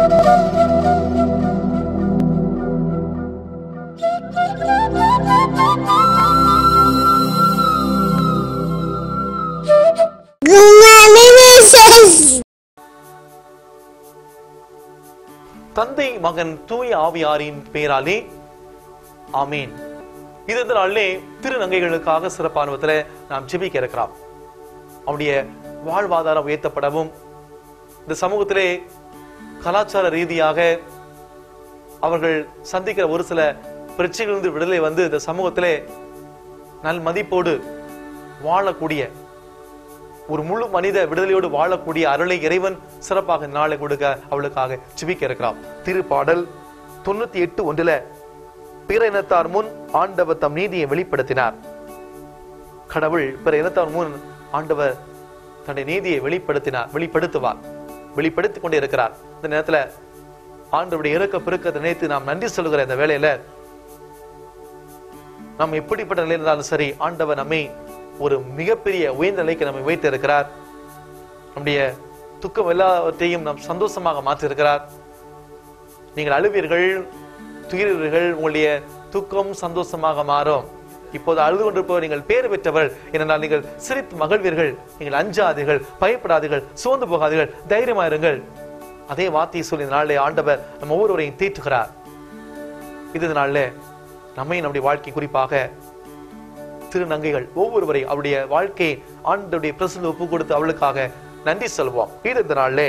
தந்தை மகன் தூய ஆவியாரின் பெயராலே ஆமீன் இது இந்த நாளிலே திருநங்கைகளுக்காக சிறப்பானுவத்தில் நாம் ஜெபிக்க இருக்கிறோம் அவனுடைய வாழ்வாதாரம் உயர்த்தப்படவும் இந்த சமூகத்திலே கலாச்சார ரீதியாக அவர்கள் சந்திக்கிற ஒரு சில பிரச்சனைகளிலிருந்து விடுதலை வந்து இந்த சமூகத்திலே நல் மதிப்போடு வாழக்கூடிய ஒரு முழு மனித விடுதலையோடு வாழக்கூடிய அருளை இறைவன் சிறப்பாக இந்த நாளை கொடுக்க அவளுக்காக ஜெபிக்க இருக்கிறான் திருப்பாடல் தொண்ணூத்தி எட்டு ஒன்றுல பிற இனத்தார் முன் ஆண்டவர் தம் நீதியை வெளிப்படுத்தினார் கடவுள் பிற இனத்தார் முன் ஆண்டவர் தன்னுடைய நீதியை வெளிப்படுத்தினார் வெளிப்படுத்துவார் வெளிப்படுத்திக் கொண்டே இருக்கிறார் இந்த நேரத்துல ஆண்டவருடைய இறக்க பெருக்கத்தை நினைத்து நாம் நன்றி சொல்லுகிற இந்த வேளையில நாம் எப்படிப்பட்ட நிலையில் இருந்தாலும் சரி ஆண்டவர் நம்மை ஒரு மிகப்பெரிய உயர்ந்த நிலைக்கு நம்மை வைத்து இருக்கிறார் நம்முடைய துக்கம் எல்லாவற்றையும் நாம் சந்தோஷமாக மாற்றிருக்கிறார் நீங்கள் அழுவீர்கள் துயர்வீர்கள் உங்களுடைய துக்கம் சந்தோஷமாக மாறும் இப்போது அழுது கொண்டிருப்பவர் நீங்கள் பேர் பெற்றவர் ஏனென்றால் நீங்கள் சிரித்து மகிழ்வீர்கள் நீங்கள் அஞ்சாதீர்கள் பயப்படாதீர்கள் சோர்ந்து போகாதீர்கள் தைரியமா இருங்கள் அதே வார்த்தையை சொல்லி இந்த நாளிலே ஆண்டவர் நம்ம ஒவ்வொருவரையும் தீட்டுகிறார் இது நாளில் நம்மை நம்முடைய வாழ்க்கை குறிப்பாக திருநங்கைகள் ஒவ்வொருவரை அவருடைய வாழ்க்கையை ஆண்டுடைய பிரசன்ன ஒப்பு கொடுத்து அவளுக்காக நன்றி சொல்வோம் இது இந்த நாளிலே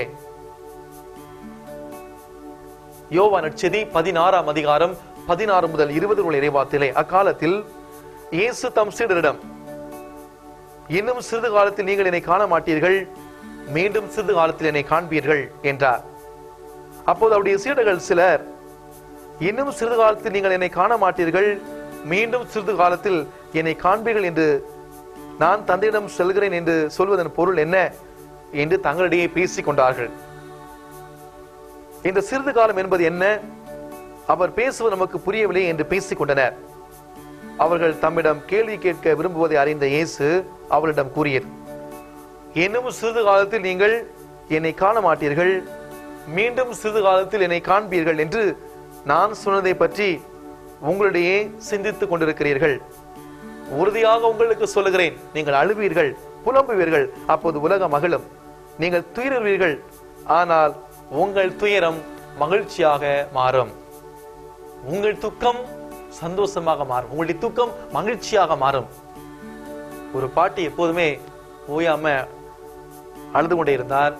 யோவா நட்சதி பதினாறாம் அதிகாரம் பதினாறு முதல் இருபது உள்ள இறைவாத்திலே அக்காலத்தில் இயேசு தம் சீடரிடம் இன்னும் சிறிது காலத்தில் நீங்கள் என்னை காண மாட்டீர்கள் மீண்டும் சிறிது காலத்தில் என்னை காண்பீர்கள் என்றார் அப்போது அவருடைய சீடர்கள் சிலர் இன்னும் சிறிது காலத்தில் நீங்கள் என்னை காண மாட்டீர்கள் மீண்டும் சிறிது காலத்தில் என்னை காண்பீர்கள் என்று நான் தந்தையிடம் செல்கிறேன் என்று சொல்வதன் பொருள் என்ன என்று தங்களிடையே பேசிக் கொண்டார்கள் இந்த சிறிது காலம் என்பது என்ன அவர் பேசுவது நமக்கு புரியவில்லை என்று பேசிக் கொண்டனர் அவர்கள் தம்மிடம் கேள்வி கேட்க விரும்புவதை அறிந்த இயேசு அவரிடம் கூறியது இன்னும் சிறிது காலத்தில் நீங்கள் என்னை காண மாட்டீர்கள் மீண்டும் சிறிது காலத்தில் என்னை காண்பீர்கள் என்று நான் சொன்னதை பற்றி உங்களிடையே சிந்தித்துக் கொண்டிருக்கிறீர்கள் உறுதியாக உங்களுக்கு சொல்லுகிறேன் நீங்கள் அழுவீர்கள் புலம்புவீர்கள் அப்போது உலக மகளும் நீங்கள் துயருவீர்கள் ஆனால் உங்கள் துயரம் மகிழ்ச்சியாக மாறும் உங்கள் துக்கம் சந்தோஷமாக மாறும் உங்களுடைய துக்கம் மகிழ்ச்சியாக மாறும் ஒரு பாட்டி எப்போதுமே ஓயாம அழுது கொண்டே இருந்தார்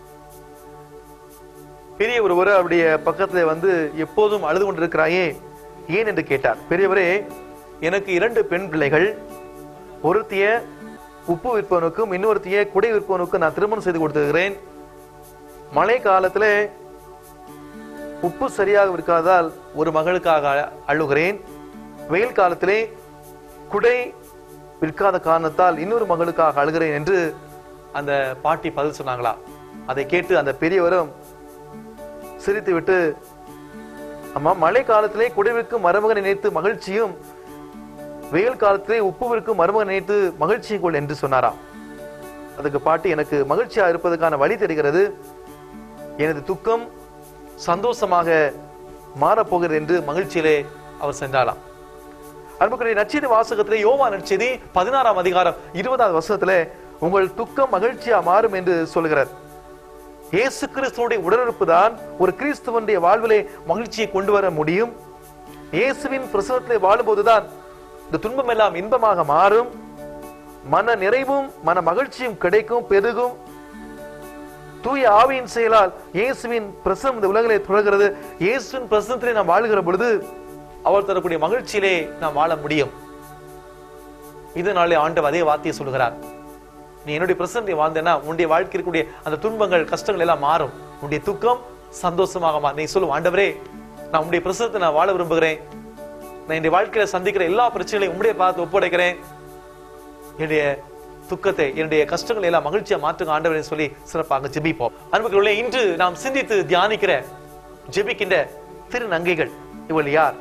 பெரிய ஒருவர் அவருடைய பக்கத்துல வந்து எப்போதும் அழுது கொண்டிருக்கிறாயே ஏன் என்று கேட்டார் பெரியவரே எனக்கு இரண்டு பெண் பிள்ளைகள் ஒருத்திய உப்பு விற்பவனுக்கும் இன்னொருத்திய குடை விற்பவனுக்கும் நான் திருமணம் செய்து கொடுத்திருக்கிறேன் மழை காலத்துல உப்பு சரியாக இருக்காதால் ஒரு மகளுக்காக அழுகிறேன் வெயில் காலத்திலே குடை விற்காத காரணத்தால் இன்னொரு மகளுக்காக அழுகிறேன் என்று அந்த பாட்டி பதில் சொன்னாங்களா அதை கேட்டு அந்த பெரியவரும் சிரித்து விட்டு அம்மா மழை காலத்திலே குடைவிற்கு மருமகன் நினைத்து மகிழ்ச்சியும் வெயில் காலத்திலே உப்புவிற்கு மருமகன் நினைத்து மகிழ்ச்சியும் கொள் என்று சொன்னாராம் அதுக்கு பாட்டி எனக்கு மகிழ்ச்சியா இருப்பதற்கான வழி தெரிகிறது எனது துக்கம் சந்தோஷமாக மாறப்போகிறது என்று மகிழ்ச்சியிலே அவர் சென்றாராம் அன்புக்குரிய நச்செய்தி வாசகத்திலே யோவா நற்செய்தி பதினாறாம் அதிகாரம் இருபதாவது வசனத்திலே உங்கள் துக்கம் மகிழ்ச்சியா மாறும் என்று சொல்கிறார் இயேசு கிறிஸ்துவனுடைய உடனிருப்பு தான் ஒரு கிறிஸ்துவனுடைய வாழ்விலே மகிழ்ச்சியை கொண்டு வர முடியும் இயேசுவின் பிரசவத்திலே வாழும்போதுதான் இந்த துன்பம் எல்லாம் இன்பமாக மாறும் மன நிறைவும் மன மகிழ்ச்சியும் கிடைக்கும் பெருகும் தூய ஆவியின் செயலால் இயேசுவின் பிரசனம் இந்த உலகிலே தொடர்கிறது இயேசுவின் பிரசனத்திலே நாம் வாழுகிற பொழுது அவர் தரக்கூடிய மகிழ்ச்சியிலே நாம் வாழ முடியும் இதனாலே ஆண்டவர் அதே வார்த்தையை சொல்கிறார் நீ என்னுடைய பிரசன்னை வாழ்ந்தேன்னா உன்னுடைய வாழ்க்கை இருக்கக்கூடிய அந்த துன்பங்கள் கஷ்டங்கள் எல்லாம் மாறும் உன்னுடைய துக்கம் சந்தோஷமாக மாறும் நீ சொல்லும் ஆண்டவரே நான் உன்னுடைய பிரசனத்தை நான் வாழ விரும்புகிறேன் நான் என்னுடைய வாழ்க்கையில சந்திக்கிற எல்லா பிரச்சனைகளையும் உங்களுடைய பார்த்து ஒப்படைக்கிறேன் என்னுடைய துக்கத்தை என்னுடைய கஷ்டங்களை எல்லாம் மகிழ்ச்சியா மாற்றுங்க ஆண்டவரை சொல்லி சிறப்பாக ஜெபிப்போம் அன்புகளே இன்று நாம் சிந்தித்து தியானிக்கிற ஜெபிக்கின்ற திருநங்கைகள் இவள் யார்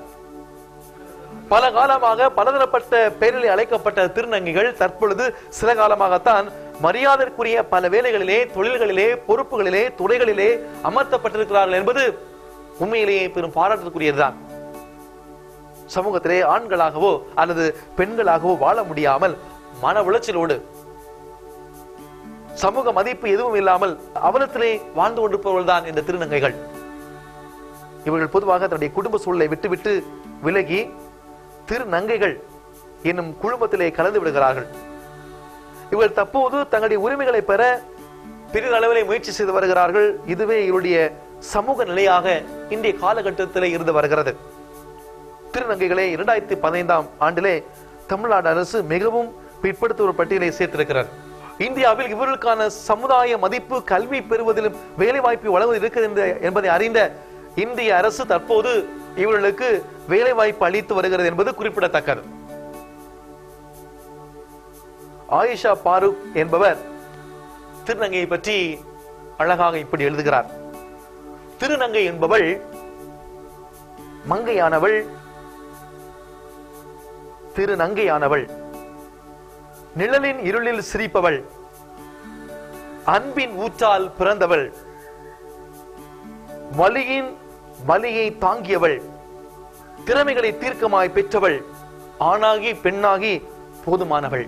பல காலமாக பலதரப்பட்ட பெயரில் அழைக்கப்பட்ட திருநங்கைகள் தற்பொழுது சில காலமாகத்தான் மரியாதைக்குரிய பல வேலைகளிலே தொழில்களிலே பொறுப்புகளிலே துறைகளிலே அமர்த்தப்பட்டிருக்கிறார்கள் என்பது உண்மையிலேயே பெரும் பாராட்டுக்குரியதுதான் சமூகத்திலே ஆண்களாகவோ அல்லது பெண்களாகவோ வாழ முடியாமல் மன உளைச்சலோடு சமூக மதிப்பு எதுவும் இல்லாமல் அவலத்திலே வாழ்ந்து கொண்டிருப்பவர்கள் தான் இந்த திருநங்கைகள் இவர்கள் பொதுவாக தன்னுடைய குடும்ப சூழலை விட்டுவிட்டு விலகி திருநங்கைகள் என்னும் குழுமத்திலே கலந்து விடுகிறார்கள் இவர்கள் தற்போது தங்களுடைய உரிமைகளை பெற பெரிய அளவிலே முயற்சி செய்து வருகிறார்கள் இதுவே இவருடைய சமூக நிலையாக இன்றைய காலகட்டத்திலே இருந்து வருகிறது திருநங்கைகளை இரண்டாயிரத்தி பதினைந்தாம் ஆண்டிலே தமிழ்நாடு அரசு மிகவும் பிற்படுத்துவோர் பட்டியலை சேர்த்திருக்கிறார் இந்தியாவில் இவர்களுக்கான சமுதாய மதிப்பு கல்வி பெறுவதிலும் வேலை வாய்ப்பு வழங்குவது இருக்கிறது என்பதை அறிந்த இந்திய அரசு தற்போது இவர்களுக்கு வேலை வாய்ப்பு அளித்து வருகிறது என்பது குறிப்பிடத்தக்கது ஆயிஷா பாரூக் என்பவர் திருநங்கையை பற்றி அழகாக இப்படி எழுதுகிறார் திருநங்கை என்பவள் மங்கையானவள் திருநங்கையானவள் நிழலின் இருளில் சிரிப்பவள் அன்பின் ஊற்றால் பிறந்தவள் வலியின் வலியை தாங்கியவள் திறமைகளை தீர்க்கமாய் பெற்றவள் ஆணாகி பெண்ணாகி போதுமானவள்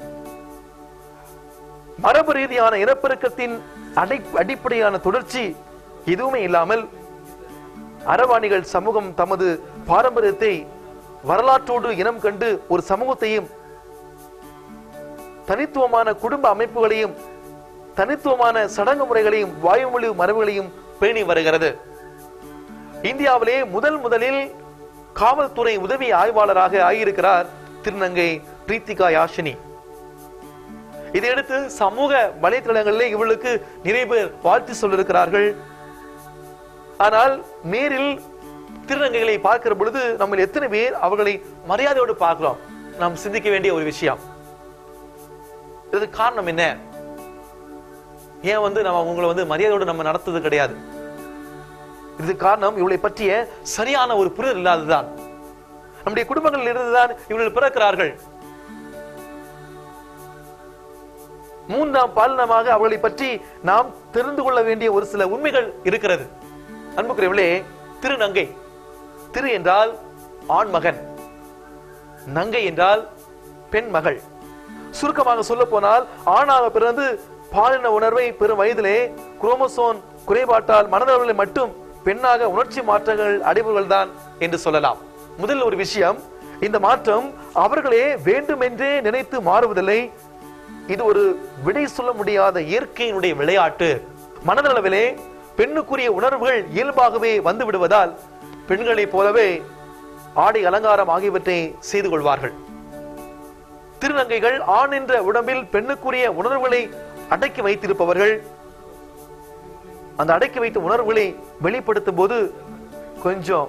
மரபு ரீதியான இனப்பெருக்கத்தின் அடை அடிப்படையான தொடர்ச்சி எதுவுமே இல்லாமல் அரவாணிகள் சமூகம் தமது பாரம்பரியத்தை வரலாற்றோடு இனம் கண்டு ஒரு சமூகத்தையும் தனித்துவமான குடும்ப அமைப்புகளையும் தனித்துவமான சடங்கு முறைகளையும் வாயுமொழி மரபுகளையும் பேணி வருகிறது இந்தியாவிலே முதல் முதலில் காவல்துறை உதவி ஆய்வாளராக ஆகியிருக்கிறார் திருநங்கை பிரீத்திகா யாஷினி இதையடுத்து சமூக வலைத்தளங்களிலே இவளுக்கு நிறைய பேர் வாழ்த்து சொல்லிருக்கிறார்கள் ஆனால் நேரில் திருநங்கைகளை பார்க்கிற பொழுது நம்ம எத்தனை பேர் அவர்களை மரியாதையோடு பார்க்கிறோம் நாம் சிந்திக்க வேண்டிய ஒரு விஷயம் இது காரணம் என்ன ஏன் வந்து நம்ம உங்களை வந்து மரியாதையோடு நம்ம நடத்துறது கிடையாது இது காரணம் இவளை பற்றிய சரியான ஒரு புரிதல் இல்லாததுதான் நம்முடைய குடும்பங்களில் இருந்துதான் இவர்கள் பிறக்கிறார்கள் மூன்றாம் பாலினமாக அவர்களை பற்றி நாம் தெரிந்து கொள்ள வேண்டிய ஒரு சில உண்மைகள் இருக்கிறது அன்புக்குரியவர்களே திருநங்கை திரு என்றால் ஆண்மகன் நங்கை என்றால் பெண் மகள் சுருக்கமாக சொல்ல போனால் ஆணாக பிறந்து பாலின உணர்வை பெறும் வயதிலே குரோமோசோன் குறைபாட்டால் மனதளவில் மட்டும் பெண்ணாக உணர்ச்சி மாற்றங்கள் அடைபவர்கள் தான் என்று சொல்லலாம் முதல் ஒரு விஷயம் இந்த மாற்றம் அவர்களே வேண்டுமென்றே நினைத்து மாறுவதில்லை இது ஒரு விடை சொல்ல முடியாத இயற்கையினுடைய விளையாட்டு மனதளவிலே பெண்ணுக்குரிய உணர்வுகள் இயல்பாகவே வந்து விடுவதால் பெண்களைப் போலவே ஆடை அலங்காரம் ஆகியவற்றை செய்து கொள்வார்கள் திருநங்கைகள் ஆண் என்ற உடம்பில் பெண்ணுக்குரிய உணர்வுகளை அடக்கி வைத்திருப்பவர்கள் அந்த அடக்கி வைத்த உணர்வுகளை வெளிப்படுத்தும் போது கொஞ்சம்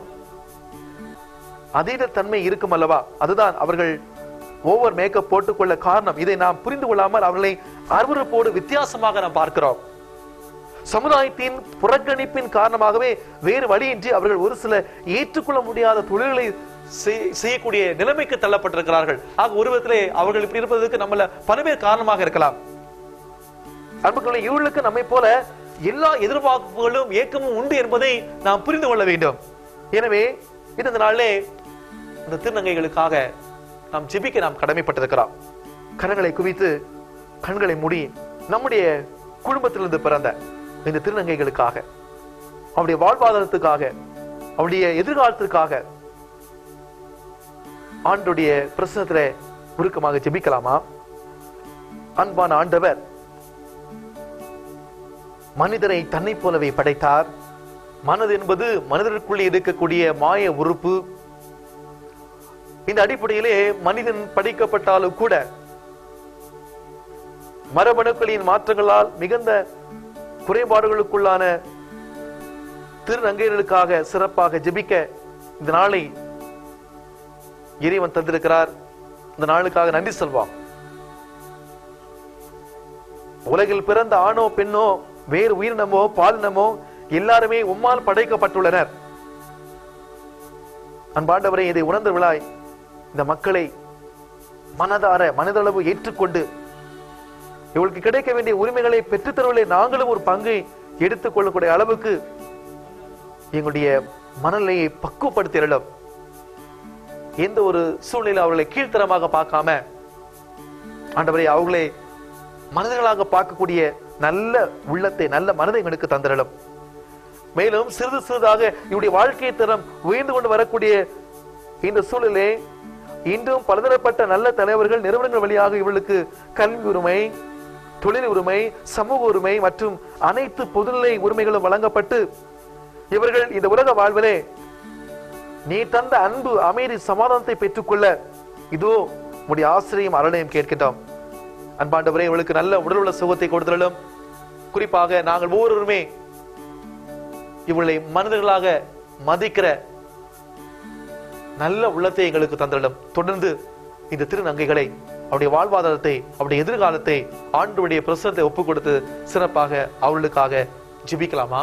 அதீத தன்மை இருக்கும் அல்லவா அதுதான் அவர்கள் ஓவர் மேக்கப் போட்டுக்கொள்ள காரணம் இதை நாம் புரிந்து கொள்ளாமல் அவர்களை அருவருப்போடு வித்தியாசமாக நாம் பார்க்கிறோம் சமுதாயத்தின் புறக்கணிப்பின் காரணமாகவே வேறு வழியின்றி அவர்கள் ஒரு சில ஏற்றுக்கொள்ள முடியாத தொழில்களை செய்- செய்யக்கூடிய நிலைமைக்கு தள்ளப்பட்டிருக்கிறார்கள் ஆக ஒரு விதத்திலே அவர்கள் இப்படி இருப்பதற்கு நம்மள பல பேர் காரணமாக இருக்கலாம் அன்புகளை இவர்களுக்கு நம்மை போல எல்லா எதிர்பார்ப்புகளும் ஏக்கமும் உண்டு என்பதை நாம் புரிந்து கொள்ள வேண்டும் எனவே இந்த நாளிலே இந்த திருநங்கைகளுக்காக நாம் ஜெபிக்க நாம் கடமைப்பட்டிருக்கிறோம் கரங்களை குவித்து கண்களை மூடி நம்முடைய குடும்பத்திலிருந்து பிறந்த இந்த திருநங்கைகளுக்காக அவருடைய வாழ்வாதாரத்துக்காக அவருடைய எதிர்காலத்திற்காக ஆண்டுடைய பிரசனத்துல உருக்கமாக ஜெபிக்கலாமா அன்பான ஆண்டவர் மனிதரை தன்னை போலவே படைத்தார் மனது என்பது மனிதருக்குள்ளே இருக்கக்கூடிய மாய உறுப்பு இந்த அடிப்படையிலே மனிதன் படைக்கப்பட்டாலும் கூட மரபணுக்களின் மாற்றங்களால் மிகுந்த குறைபாடுகளுக்குள்ளான திருநங்கைகளுக்காக சிறப்பாக ஜெபிக்க இந்த நாளை இறைவன் தந்திருக்கிறார் இந்த நாளுக்காக நன்றி சொல்வாம் உலகில் பிறந்த ஆணோ பெண்ணோ வேறு உயிரினமோ பாலினமோ எல்லாருமே உம்மால் படைக்கப்பட்டுள்ளனர் அன்பாண்டவரை இதை உணர்ந்த விழாய் இந்த மக்களை மனதார மனதளவு ஏற்றுக்கொண்டு இவளுக்கு கிடைக்க வேண்டிய உரிமைகளை பெற்றுத்தருவதிலே நாங்களும் ஒரு பங்கை எடுத்துக் கொள்ளக்கூடிய அளவுக்கு எங்களுடைய மனநிலையை பக்குவப்படுத்திடலாம் எந்த ஒரு சூழ்நிலை அவர்களை கீழ்த்தரமாக பார்க்காம ஆண்டவரை அவர்களை மனிதர்களாக பார்க்கக்கூடிய நல்ல உள்ளத்தை நல்ல மனதை எங்களுக்கு தந்திரலும் மேலும் சிறிது சிறிதாக இவருடைய வாழ்க்கை தரம் உயர்ந்து கொண்டு வரக்கூடிய இந்த சூழலே இன்றும் பலதரப்பட்ட நல்ல தலைவர்கள் நிறுவனங்கள் வழியாக இவர்களுக்கு கல்வி உரிமை தொழில் உரிமை சமூக உரிமை மற்றும் அனைத்து பொதுநிலை உரிமைகளும் வழங்கப்பட்டு இவர்கள் இந்த உலக வாழ்விலே நீ தந்த அன்பு அமைதி சமாதானத்தை பெற்றுக்கொள்ள இதோ உடைய ஆசிரியம் அருளையும் கேட்கின்றோம் அன்பாண்டவரே இவளுக்கு நல்ல உடல் உள்ள சுகத்தை கொடுத்தலும் குறிப்பாக நாங்கள் ஒவ்வொருவருமே இவளை மனிதர்களாக மதிக்கிற நல்ல உள்ளத்தை எங்களுக்கு தந்திடம் தொடர்ந்து இந்த திருநங்கைகளை அவருடைய வாழ்வாதாரத்தை அவருடைய எதிர்காலத்தை ஆண்டுடைய பிரசனத்தை ஒப்புக் கொடுத்து சிறப்பாக அவர்களுக்காக ஜெபிக்கலாமா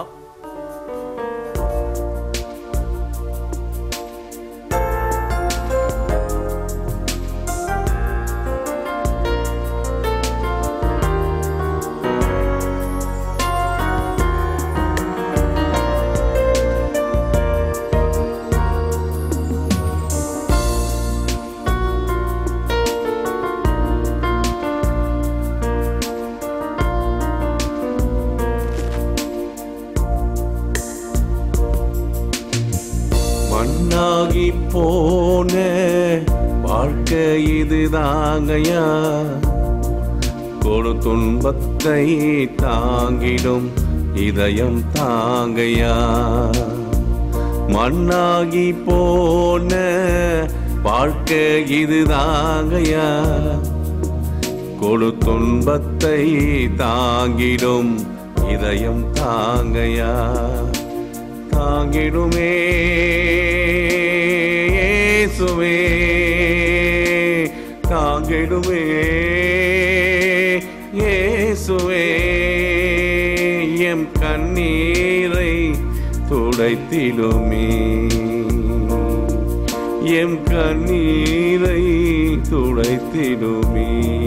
மண்ணாகி போன வாழ்க்கை இதுதாங்கயா கொடு துன்பத்தை தாங்கிடும் இதயம் தாங்கயா மண்ணாகி போன வாழ்க்கை இதுதாங்கயா கொடு துன்பத்தை தாங்கிடும் இதயம் தாங்கயா தாங்கிடுமே இயேசுவே தாங்கிடுமே இயேசுவே எம் கண்ணீரை துடைத்திடுமே எம் கண்ணீரை துடைத்திடுமே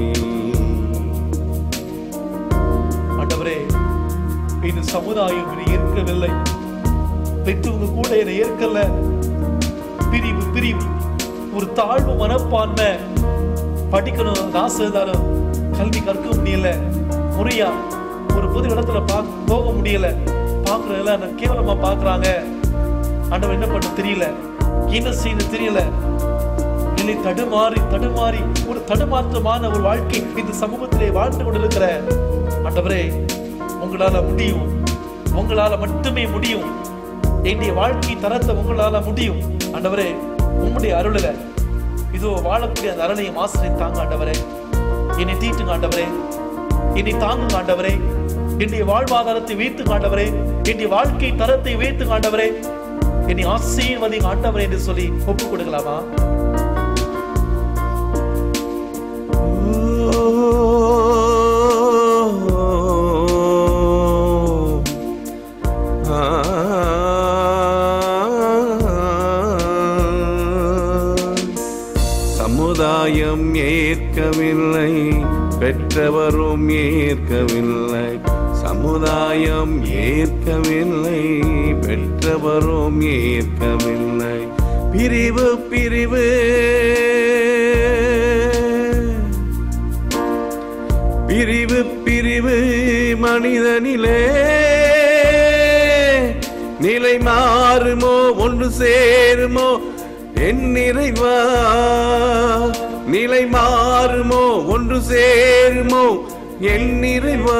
ஆண்டவரே இந்த சமுதாயம் என்னை ஏற்கவில்லை பெற்றவங்க கூட என்னை ஏற்கல பிரிவு பிரிவு ஒரு தாழ்வு மனப்பான்மை படிக்கணும் ஆசை இருந்தாலும் கல்வி கற்க முடியல முறையா ஒரு பொது இடத்துல பா- போக முடியல பாக்குறதெல்லாம் என்ன கேவலமா பாக்குறாங்க ஆண்டவன் என்ன பண்ண தெரியல என்ன செய்ய தெரியல நிலை தடுமாறி தடுமாறி ஒரு தடுமாற்றமான ஒரு வாழ்க்கை இந்த சமூகத்திலே வாழ்ந்து கொண்டிருக்கிற ஆண்டவரே உங்களால முடியும் உங்களால மட்டுமே முடியும் என்னுடைய வாழ்க்கை தரத்தை உங்களால முடியும் ஆண்டவரே உம்முடைய அருளில இதோ வாழக்கூடிய அந்த அருளையும் ஆசிரியம் தாங்க ஆண்டவரே என்னை தீட்டுங்க ஆண்டவரே என்னை தாங்குங்க ஆண்டவரே என்னுடைய வாழ்வாதாரத்தை வைத்து ஆண்டவரே என்னுடைய வாழ்க்கை தரத்தை வைத்து ஆண்டவரே என்னை ஆசீர்வதிங்க ஆண்டவரே என்று சொல்லி ஒப்புக் கொடுக்கலாமா சமுதாயம் ஏற்கவில்லை பெற்றவரும் ஏற்கவில்லை சமுதாயம் ஏற்கவில்லை பெற்றவரும் ஏற்கவில்லை பிரிவு பிரிவு பிரிவு பிரிவு மனிதனிலே நிலை மாறுமோ ஒன்று சேருமோ என் நிறைவா நிலை மாறுமோ ஒன்று சேருமோ என் நிறைவா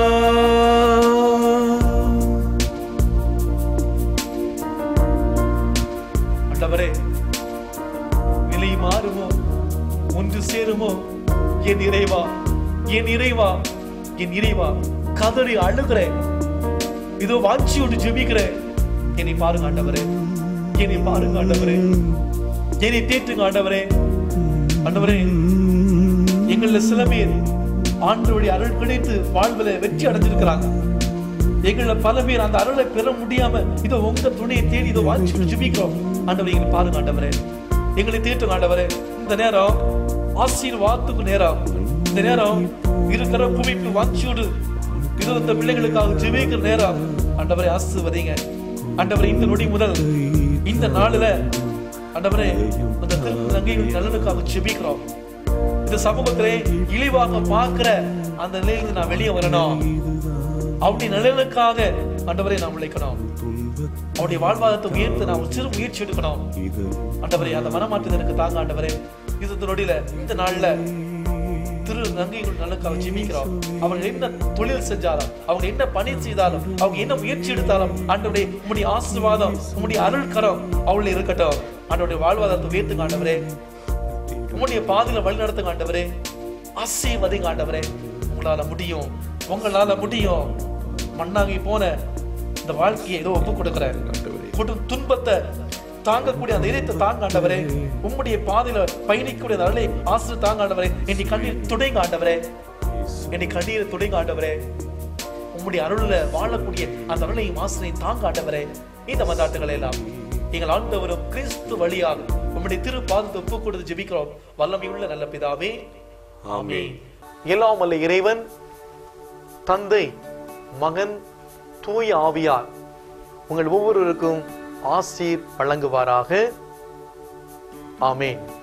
ஆண்டவரே நிலை மாறுமோ ஒன்று சேருமோ என் இறைவா என் இறைவா என் இறைவா கதறி அழுகிறேன் இதோ வாஞ்சியோடு ஜெபிக்கிறேன் என்னை பாருங்க ஆண்டவரே என்னை பாருங்க ஆண்டவரே என்னை தேற்றுங்க ஆண்டவரே ஆண்டவரே எங்கள சில பேர் ஆண்டவருடைய அருள் கிடைத்து வாழ்வுல வெற்றி அடைஞ்சிருக்கிறாங்க எங்கள பல பேர் அந்த அருளை பெற முடியாம இதோ உங்க துணையை தேடி இதோ வாஞ்சி ஜெபிக்கிறோம் ஆண்டவரே எங்களை பாருங்க ஆண்டவரே எங்களை தேற்றுங்க ஆண்டவரே இந்த நேரம் ஆசீர்வாதத்துக்கு நேரம் இந்த நேரம் இருக்கிற குவிப்பு வாஞ்சியோடு இது இந்த பிள்ளைகளுக்காக ஜெபிக்கிற நேரம் ஆண்டவரை ஆசிர்வதிங்க ஆண்டவரை இந்த நொடி முதல் இந்த நாளில ஆண்டவரே அந்த நங்கையின் நலனுக்காக ஜெபிக்கிறோம் இந்த சமூகத்திலே இழிவாக பார்க்கிற அந்த நிலையிலிருந்து நான் வெளியே வரணும் அவருடைய நலனுக்காக ஆண்டவரை நாம் உழைக்கணும் அவருடைய வாழ்வாதாரத்தை உயர்த்து நான் ஒரு சிறு முயற்சி எடுக்கணும் ஆண்டவரே அந்த மனமாற்றுதலுக்கு தாங்க ஆண்டவரே இது இந்த நொடியில இந்த நாள்ல திரு நங்கைகள் நலனுக்காக ஜெபிக்கிறோம் அவங்க என்ன தொழில் செஞ்சாலும் அவங்க என்ன பணி செய்தாலும் அவங்க என்ன முயற்சி எடுத்தாலும் ஆண்டவரே உம்முடைய ஆசீர்வாதம் உம்முடைய அருள் கரம் அவளுடைய இருக்கட்டும் ஆண்டவருடைய வாழ்வாதாரத்தை உயர்த்துங்க ஆண்டவரே உம்முடைய பாதையில வழி நடத்துங்க ஆண்டவரே ஆசீர்வதிங்க ஆண்டவரே உங்களால முடியும் உங்களால முடியும் மண்ணாகி போன இந்த வாழ்க்கையை ஏதோ ஒப்பு கொடுக்கிறேன் கொடும் துன்பத்தை தாங்கக்கூடிய அந்த இதயத்தை தாங்க ஆண்டவரே உம்முடைய பாதையில பயணிக்கக்கூடிய அந்த அருளை ஆசிரியர் தாங்க ஆண்டவரே என்னை கண்ணீர் துடைங்க ஆண்டவரே என்னை கண்ணீரை துடைங்க ஆண்டவரே உம்முடைய அருள்ல வாழக்கூடிய அந்த அருளையும் ஆசிரியை தாங்க ஆண்டவரே இந்த மந்தாட்டுகளை எல்லாம் எங்கள் ஆண்டவரும் கிறிஸ்து வழியாக உம்முடைய திரு பாதத்தை ஒப்பு கொடுத்து ஜெபிக்கிறோம் வல்லமையுள்ள நல்ல பிதாவே ஆமென் எல்லாம் வல்ல இறைவன் தந்தை மகன் தூய ஆவியார் உங்கள் ஒவ்வொருவருக்கும் ஆசீர் வழங்குவாராக ஆமென்